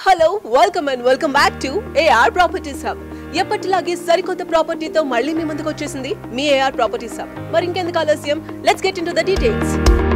Hello welcome and welcome back to AR properties hub ఎప్పటిలాగే సరికొత్త ప్రాపర్టీతో మళ్ళీ మీ ముందుకు వచ్చేసింది మీ ఏఆర్ ప్రాపర్టీస్ హబ్ మరి ఇంకెందుకు ఆలస్యం let's get into the details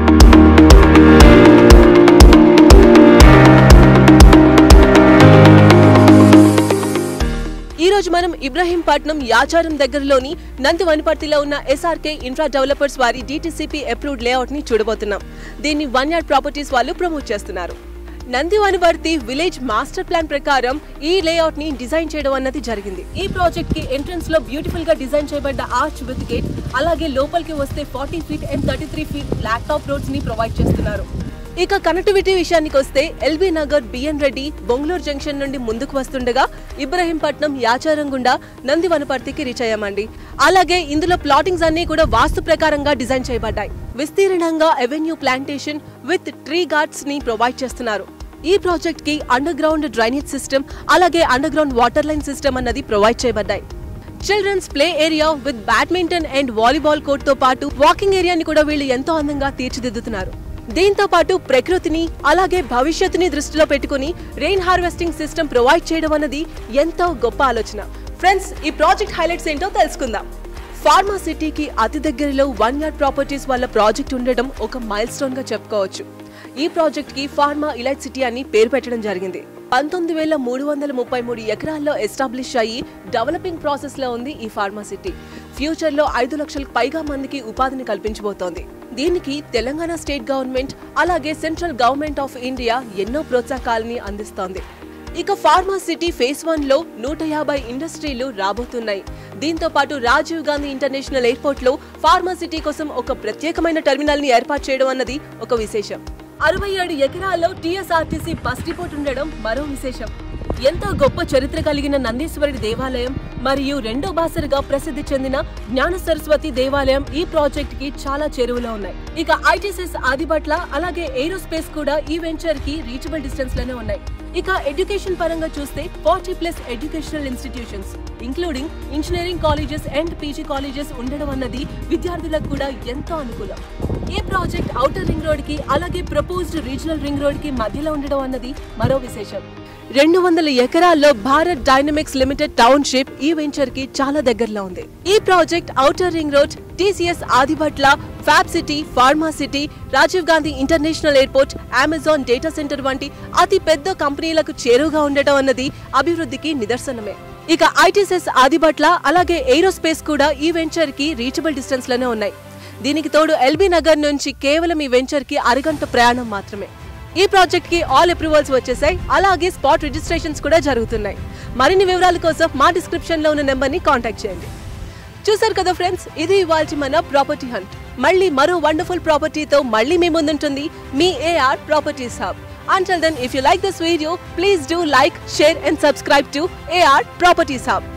ఈ రోజు మనం ఇబ్రహీంపట్నం యాచారం దగ్గరలోని నంది వనపర్తిలో ఉన్న ఎస్ఆర్కే ఇన్ఫ్రా డెవలపర్స్ వారి డిటిసిపి అప్రూవ్డ్ లేఅవుట్ ని చూడబోతున్నాం దీన్ని వన్ యార్డ్ ప్రాపర్టీస్ వాళ్ళు ప్రమోట్ చేస్తున్నారు Nandi Vanaparthi village master plan ప్రకారం ఈ లేఅవుట్ ని డిజైన్ చేయడం అన్నది జరిగింది ఈ ప్రాజెక్ట్ కి ఎంట్రన్స్ లో బ్యూటిఫుల్ గా డిజైన్ చేయబడ్డ ఆర్చ్ విత్ గేట్ అలాగే లోపలికి వస్తే forty feet and thirty three feet laptop roads ని ప్రొవైడ్ చేస్తున్నారు ఇక కనెక్టివిటీ విషయానికి వస్తే LB Nagar BN Reddy Bongaluru junction నుండి ముందుకు వస్తుండగా ఇబ్రహీంపట్నం యాచారం గుండా నంది వనపర్తికి రీచ్ అయ్యామండి అలాగే ఇందులో ప్లాటింగ్స్ అన్ని కూడా వాస్తు ప్రకారంగా డిజైన్ చేయబడ్డాయి విస్తీర్ణంగా avenue plantation with tree guards ని ప్రొవైడ్ చేస్తున్నారు ఈ ప్రాజెక్ట్ కి అండర్ గ్రౌండ్ డ్రైనేజ్ సిస్టమ్ అలాగే under ground water line system అన్నది ప్రొవైడ్ చేయబడ్డాయి children's play area with badminton and volleyball court తో పాటు వాకింగ్ ఏరియాని కూడా వీళ్ళు ఎంతో అందంగా తీర్చిదిద్దుతున్నారు దీంతో పాటు ప్రకృతిని అలాగే భవిష్యత్తుని దృష్టిలో పెట్టుకుని రెయిన్ హార్వెస్టింగ్ సిస్టమ్ ప్రొవైడ్ చేయడం అన్నది ఎంతో గొప్ప ఆలోచన ఫ్రెండ్స్ ఈ ప్రాజెక్ట్ హైలైట్స్ ఏంటో తెలుసుకుందాం ఫార్మా సిటీకి అతి దగ్గరలో వన్ యార్డ్ ప్రాపర్టీస్ వాళ్ళ ప్రాజెక్ట్ ఉండడం ఒక మైల్ స్టోన్ గా చెప్పుకోవచ్చు ఈ ప్రాజెక్ట్ కి ఫార్మా ఇలైట్ సిటీ అని పేరు పెట్టడం జరిగింది పంతొమ్మిది వేల మూడు వందల ముప్పై మూడు ఎకరాల్లో ఎస్టాబ్లిష్ అయ్యి డెవలపింగ్ ప్రాసెస్ లో ఉంది ఈ ఫార్మా సిటీ ఫ్యూచర్ లో ఐదు లక్షలకు పైగా మందికి ఉపాధిని కల్పించబోతోంది దీనికి తెలంగాణ స్టేట్ గవర్నమెంట్ అలాగే సెంట్రల్ గవర్నమెంట్ ఆఫ్ ఇండియా ఎన్నో ప్రోత్సాహకాలని అందిస్తోంది ఇక ఫార్మా సిటీ ఫేస్ వన్ లో నూట యాభై ఇండస్ట్రీలు రాబోతున్నాయి దీంతో పాటు రాజీవ్ గాంధీ ఇంటర్నేషనల్ ఎయిర్పోర్ట్ లో ఫార్మా సిటీ కోసం ఒక ప్రత్యేకమైన టెర్మినల్ ని ఏర్పాటు చేయడం అన్నది ఒక విశేషం అరవై ఏడు ఎకరాల్లో టీఎస్ఆర్టీసీ బస్ డిపోట్ ఉండడం మరో విశేషం ఎంతో గొప్ప చరిత్ర కలిగిన నందీశ్వరుడి దేవాలయం మరియు రెండో బాసరగా ప్రసిద్ధి చెందిన జ్ఞాన సరస్వతి దేవాలయం ఈ ప్రాజెక్ట్ కి చాలా చేరువలో ఉన్నాయి ఇక ఐటీసీఎస్ ఆదిబట్ల అలాగే ఏరోస్పేస్ కూడా ఈ వెంచర్ కి రీచబుల్ డిస్టెన్స్ లోనే ఉన్నాయి ఇక ఎడ్యుకేషన్ పరంగా చూస్తే forty plus educational institutions including engineering colleges and PG colleges ఉండడం అన్నది విద్యార్థులకు కూడా ఎంతో అనుకూలం ఈ ప్రాజెక్ట్ ఔటర్ రింగ్ రోడ్ కి అలాగే ప్రపోజ్డ్ రీజనల్ రింగ్ రోడ్ కి మధ్యలో ఉండడం అన్నది మరో విశేషం రెండు వందల ఎకరాల్లో భారత్ డైనమిక్స్ లిమిటెడ్ టౌన్షిప్ ఈ వెంచర్ కి చాలా దగ్గరలో ఉంది ఈ project outer ring road TCS Adibatla fab city pharma city Rajiv Gandhi international airport Amazon data centre వంటి అతి పెద్ద కంపెనీలకు చేరువగా ఉండటం అన్నది అభివృద్ధికి నిదర్శనమే ఇక ఐటీసెస్ ఆదిబట్ల అలాగే ఏరోస్పేస్ కూడా ఈ వెంచర్ కి రీచబుల్ డిస్టెన్స్ లోనే ఉన్నాయి దీనికి తోడు ఎల్బీ నగర్ నుంచి కేవలం ఈ వెంచర్ కి అరగంట ప్రయాణం మాత్రమే ఈ ప్రాజెక్ట్ కి ఆల్ అప్రూవల్స్ వచ్చేసాయి అలాగే స్పాట్ రిజిస్ట్రేషన్స్ కూడా జరుగుతున్నాయి మరిన్ని వివరాల కోసం మా డిస్క్రిప్షన్ లో ఉన్న నెంబర్ ని కాంటాక్ట్ చేయండి చూసారు కదా ఫ్రెండ్స్ ఇది ఇవాల్టి మన ప్రాపర్టీ హంట్ మళ్ళీ మరో వండర్ఫుల్ ప్రాపర్టీతో మళ్ళీ మీ ముందుంటుంది మీ AR properties hub Until then, if you like this video, please do like, share and subscribe to AR Properties Hub.